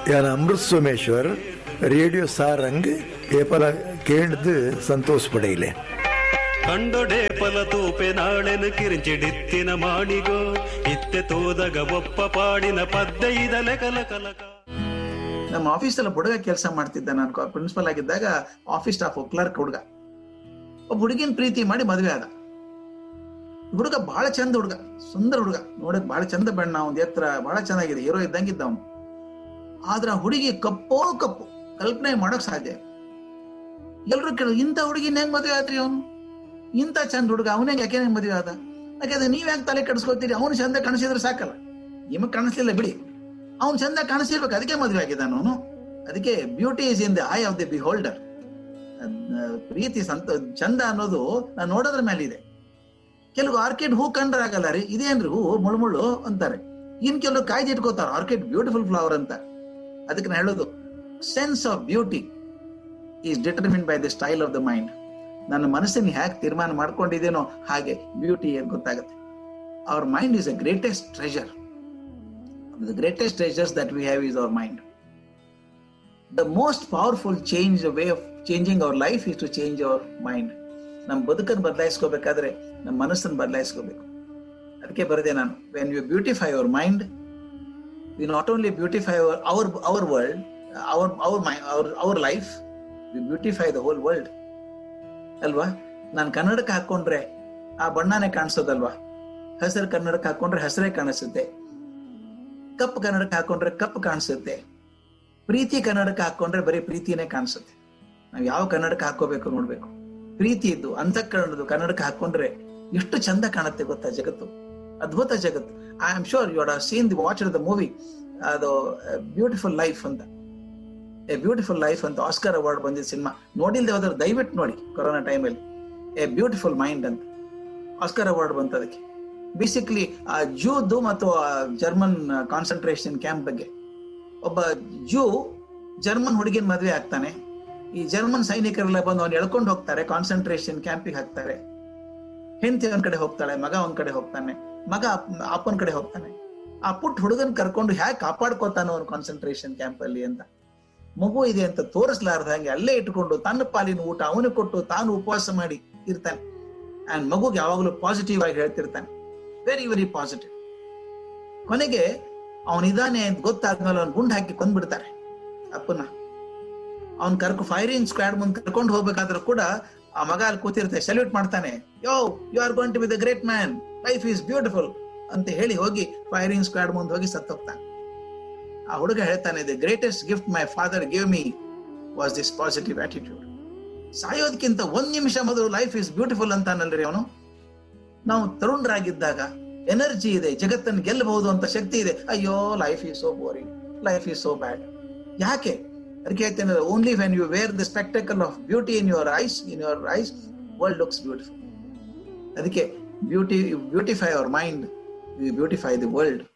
यान अमृत सोमेश्वर रेडियो सारंग ಏಪಲ ಕೇಳ್ದು ಸಂತೋಷ ಪಡೆಯಲೆ ಕಂಡೊಡೆ ಫಲ ತೂಪೆ ನಾಳೆನು ಕಿರಿಂಚಿಡಿತ್ತಿನ ಮಾಡಿಗೋ ಇತ್ತೆ ತೋದಗ ಒಪ್ಪ ಪಾಡಿನ ಪದ್ಯ ಇದಲೆ ಕಲ ಕಲಕ ನಮ್ಮ ಆಫೀಸಲ್ಲಿ ಹುಡುಗ ಕೆಲಸ ಮಾಡ್ತಿದ್ದ ನಾನು ಪ್ರಿನ್ಸಿಪಲ್ ಆಗಿದ್ದಾಗ ಆಫೀಸ್ ಸ್ಟಾಫ್ ಕ್ಲರ್ಕ್ ಹುಡುಗ ಒಬ್ಬ ಹುಡುಗಿನ ಪ್ರೀತಿ ಮಾಡಿ ಮದುವೆ ಆದ ಹುಡುಗ ಬಹಳ ಚಂದ ಹುಡುಗ ಸುಂದರ ಹುಡುಗ ನೋಡಕ್ ಬಹಳ ಚಂದ ಬಣ್ಣ ಅವ್ನ ಎತ್ತರ ಬಹಳ ಚೆನ್ನಾಗಿದೆ ಹೀರೋ ಇದ್ದಂಗಿದ್ದ ಅವನು ಆದ್ರ ಆ ಹುಡುಗಿ ಕಪ್ಪೋ ಕಪ್ಪು ಕಲ್ಪನೆ ಮಾಡಕ್ ಸಾಧ್ಯ ಇಲ್ಲ. ಎಲ್ರು ಕೇಳು ಇಂಥ ಹುಡುಗಿನ ಹೆಂಗ್ ಮದುವೆ ಆದ್ರಿ ಅವನು ಇಂಥ ಚಂದ ಹುಡುಗ ಅವನೇ ಯಾಕೆ ಹೆಂಗ್ ಮದುವೆ ಆದ ಯಾಕಂದ್ರೆ ನೀವ್ ಯಾಕೆ ತಲೆ ಕೆಡಿಸ್ಕೊತೀರಿ ಅವನು ಚಂದ ಕಾಣಿಸಿದ್ರೆ ಸಾಕಲ್ಲ ನಿಮಗ್ ಕಾಣಿಸ್ಲಿಲ್ಲ ಬಿಡಿ ಅವ್ನು ಚಂದ ಕಾಣಿಸಿರ್ಬೇಕು ಅದಕ್ಕೆ ಮದುವೆ ಆಗಿದ್ದಾನ ಅವನು ಅದಕ್ಕೆ beauty is in the eye of the beholder ಪ್ರೀತಿ ಸಂತ ಚಂದ ಅನ್ನೋದು ನಾನು ನೋಡೋದ್ರ ಮೇಲೆ ಇದೆ ಕೆಲವು ಆರ್ಕಿಡ್ ಹೂ ಕಂಡ್ರೆ ಆಗಲ್ಲ ರೀ ಇದೇನ್ರಿ ಹೂ ಮುಳು ಮುಳ್ಳು ಅಂತಾರೆ ಇನ್ ಕೆಲವು ಕಾಯ್ದು ಇಟ್ಕೋತಾರ ಆರ್ಕಿಡ್ ಬ್ಯೂಟಿಫುಲ್ ಫ್ಲವರ್ ಅಂತ ಅದಕ್ಕೆ ನಾನು ಹೇಳೋದು sense of beauty is determine by the style of the mind ನನ್ನ ಮನಸ್ಸಿನ ಹ್ಯಾಕ್ ತೀರ್ಮಾನ ಮಾಡ್ಕೊಂಡಿದ್ದೇನೋ ಹಾಗೆ ಬ್ಯೂಟಿ ಏನ್ ಗೊತ್ತಾಗುತ್ತೆ our mind is a greatest treasure the greatest treasures that we have is our mind the most powerful change way of changing our life is to change our mind ನಮ್ಮ ಬದುಕನ್ನು ಬದಲಾಯಿಸ್ಕೋಬೇಕಾದ್ರೆ ನಮ್ಮ ಮನಸ್ಸನ್ನು ಬದಲಾಯಿಸ್ಕೋಬೇಕು ಅದಕ್ಕೆ ಬರದೆ ನಾನು when you beautify our mind we not only beautify our our our world our our my our our life we beautify the whole world ಅಲ್ವಾ ನಾನು ಕನ್ನಡಕ್ಕೆ ಹಾಕೊಂಡ್ರೆ ಆ ಬಣ್ಣನೇ ಕಾಣಿಸೋದಲ್ವಾ ಹಸಿರು ಕನ್ನಡಕ್ಕೆ ಹಾಕೊಂಡ್ರೆ ಹಸಿರೇ ಕಾಣಿಸುತ್ತೆ ಕಪ್ಪು ಕನ್ನಡಕ್ಕೆ ಹಾಕೊಂಡ್ರೆ ಕಪ್ಪು ಕಾಣಿಸುತ್ತೆ ಪ್ರೀತಿ ಕನ್ನಡಕ್ಕೆ ಹಾಕೊಂಡ್ರೆ ಬರೀ ಪ್ರೀತಿನೇ ಕಾಣಿಸುತ್ತೆ ನಾವು ಯಾವ ಕನ್ನಡಕ್ಕೆ ಹಾಕೋಬೇಕು ನೋಡ್ಬೇಕು ಪ್ರೀತಿ ಇದ್ದು ಅಂತಃಕರಣದ್ದು ಕನ್ನಡಕ್ಕೆ ಹಾಕೊಂಡ್ರೆ ಎಷ್ಟು ಚಂದ ಕಾಣುತ್ತೆ ಗೊತ್ತಾ ಜಗತ್ತು ಅದ್ಭುತ ಜಗತ್ತು I am sure you are seen the watch the movie ಅದು ಬ್ಯೂಟಿಫುಲ್ ಲೈಫ್ ಅಂತ ಎ ಬ್ಯೂಟಿಫುಲ್ ಲೈಫ್ ಅಂತ ಆಸ್ಕರ್ ಅವಾರ್ಡ್ ಬಂದಿದ್ದ ಸಿನಿಮಾ ನೋಡಿಲ್ದೆ ಹೋದ್ರೆ ದಯವಿಟ್ಟು ನೋಡಿ ಕೊರೋನಾ ಟೈಮಲ್ಲಿ ಎ ಬ್ಯೂಟಿಫುಲ್ ಮೈಂಡ್ ಅಂತ ಆಸ್ಕರ್ ಅವಾರ್ಡ್ ಬಂತ ಅದಕ್ಕೆ ಬೇಸಿಕ್ಲಿ ಆ ಜೂದು ಮತ್ತು ಜರ್ಮನ್ ಕಾನ್ಸಂಟ್ರೇಷನ್ ಕ್ಯಾಂಪ್ ಬಗ್ಗೆ ಒಬ್ಬ ಜೂ ಜರ್ಮನ್ ಹುಡುಗಿನ ಮದುವೆ ಆಗ್ತಾನೆ ಈ ಜರ್ಮನ್ ಸೈನಿಕರೆಲ್ಲ ಬಂದು ಅವ್ನು ಎಳ್ಕೊಂಡು ಹೋಗ್ತಾರೆ ಕಾನ್ಸಂಟ್ರೇಷನ್ ಕ್ಯಾಂಪಿಗೆ ಹಾಕ್ತಾರೆ ಹೆಂಡತಿ ಒಂದ್ ಕಡೆ ಹೋಗ್ತಾಳೆ ಮಗ ಒಂದ್ ಕಡೆ ಹೋಗ್ತಾನೆ ಮಗ ಅಪ್- ಅಪ್ಪನ ಕಡೆ ಹೋಗ್ತಾನೆ ಆ ಪುಟ್ಟ ಹುಡುಗನ್ ಕರ್ಕೊಂಡು ಹ್ಯಾಕ್ ಕಾಪಾಡ್ಕೋತಾನ ಅವ್ನು ಕಾನ್ಸಂಟ್ರೇಷನ್ ಕ್ಯಾಂಪ್ ಅಲ್ಲಿ ಅಂತ ಮಗು ಇದೆ ಅಂತ ತೋರಿಸ್ಲಾರ್ದ ಹಾಗೆ ಅಲ್ಲೇ ಇಟ್ಕೊಂಡು ತನ್ನ ಪಾಲಿನ ಊಟ ಅವನಿಗೆ ಕೊಟ್ಟು ತಾನು ಉಪವಾಸ ಮಾಡಿ ಇರ್ತಾನೆ ಅಂಡ್ ಮಗುಗೆ ಯಾವಾಗಲೂ ಪಾಸಿಟಿವ್ ಆಗಿ ಹೇಳ್ತಿರ್ತಾನೆ ವೆರಿ ವೆರಿ ಪಾಸಿಟಿವ್ ಕೊನೆಗೆ ಅವನಿದಾನೆ ಅಂತ ಗೊತ್ತಾದ್ಮೇಲೆ ಅವ್ನು ಗುಂಡು ಹಾಕಿ ಕೊಂದ್ಬಿಡ್ತಾರೆ ಅಪ್ಪನ ಅವ್ನ್ ಕರ್ಕೊ ಫೈರಿಂಗ್ ಸ್ಕ್ವಾಡ್ ಮುಂದೆ ಕರ್ಕೊಂಡು ಹೋಗ್ಬೇಕಾದ್ರೂ ಕೂಡ ಆ ಮಗ ಅಲ್ಲಿ ಕೂತಿರ್ತೆ ಸಲ್ಯೂಟ್ ಮಾಡ್ತಾನೆ yo you are going to be the great man life is beautiful ಅಂತ ಹೇಳಿ ಹೋಗಿ ಫೈರಿಂಗ್ ಸ್ಕ್ವಾಡ್ ಮುಂದೆ ಹೋಗಿ ಸತ್ತೋಗ್ತಾನೆ ಆ ಹುಡುಗ ಹೇಳ್ತಾನೆ the greatest gift my father give me was this positive attitude ಸಾಯೋದಕ್ಕಿಂತ ಒಂದ್ ನಿಮಿಷ ಮೊದಲು ಲೈಫ್ ಇಸ್ ಬ್ಯೂಟಿಫುಲ್ ಅಂತಾನಲ್ರಿ ಅವನು ನಾವು ತರುಣರಾಗಿದ್ದಾಗ ಎನರ್ಜಿ ಇದೆ ಜಗತ್ತನ್ನು ಗೆಲ್ಲಬಹುದು ಅಂತ ಶಕ್ತಿ ಇದೆ ಅಯ್ಯೋ life is so boring life is so bad ಯಾಕೆ ಅದಕ್ಕೆ ಹೇಳ್ತೇನೆ only when you wear the spectacle of beauty in your eyes in your eyes world looks beautiful ಅದಕ್ಕೆ beauty beautify our mind you beautify the world